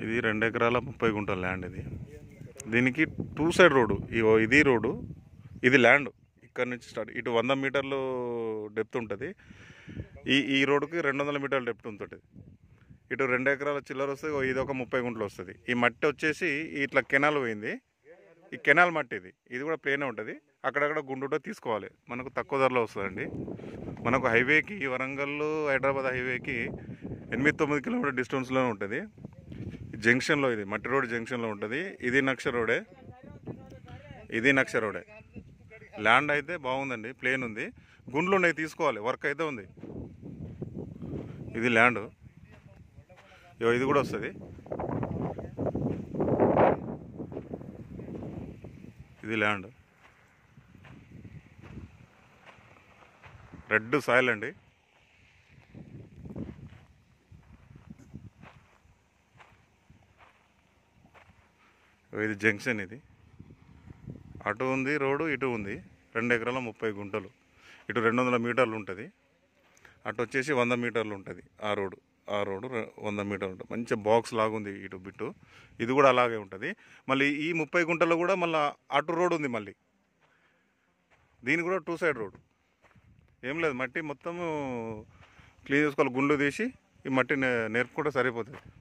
ఇది రెండు ఎకరాల ముప్పై గుంటల ల్యాండ్ ఇది దీనికి టూ సైడ్ రోడ్డు ఇగో ఇది రోడ్డు ఇది ల్యాండ్ ఇక్కడ నుంచి స్టార్ట్ ఇటు వంద మీటర్లు డెప్త్ ఉంటుంది ఈ ఈ రోడ్డుకి రెండు వందల మీటర్ల డెప్త్ ఉంటుంది ఇటు రెండు ఎకరాల చిల్లర వస్తే ఇగో ఇది ఒక ముప్పై గుంటలు వస్తుంది ఈ మట్టి వచ్చేసి ఇట్లా కెనాల్ పోయింది ఈ కెనాల్ మట్టి ఇది ఇది కూడా ప్లేనే ఉంటుంది అక్కడక్కడ గుండుతో తీసుకోవాలి మనకు తక్కువ ధరలో వస్తుందండి మనకు హైవేకి వరంగల్ హైదరాబాద్ హైవేకి ఎనిమిది తొమ్మిది కిలోమీటర్ డిస్టెన్స్లోనే ఉంటుంది జంక్షన్లో ఇది మట్టి రోడ్ జంక్షన్లో ఉంటుంది ఇది నక్ష రోడే ఇది నక్ష రోడే ల్యాండ్ అయితే బాగుందండి ప్లేన్ ఉంది గుండ్లు ఉన్నాయి తీసుకోవాలి వర్క్ అయితే ఉంది ఇది ల్యాండ్ ఇగో ఇది కూడా వస్తుంది ఇది ల్యాండ్ రెడ్ సాయిల్ అండి ఇది జంక్షన్ ఇది అటు ఉంది రోడ్డు ఇటు ఉంది రెండు ఎకరాల ముప్పై గుంటలు ఇటు రెండు వందల మీటర్లు ఉంటుంది అటు వచ్చేసి వంద మీటర్లు ఉంటుంది ఆ రోడ్డు ఆ రోడ్డు రె- వంద మీటర్లు ఉంటుంది మంచి బాక్స్ లాగా ఉంది ఇటు బిట్టు ఇది కూడా అలాగే ఉంటుంది మళ్ళీ ఈ ముప్పై గుంటల్లో కూడా మళ్ళీ అటు రోడ్ ఉంది మళ్ళీ దీని కూడా టూ సైడ్ రోడ్ ఏం లేదు మట్టి మొత్తము క్లీన్ చేసుకోవాలి గుండు తీసి ఈ మట్టి నే- నేర్పుకుంటే సరిపోతుంది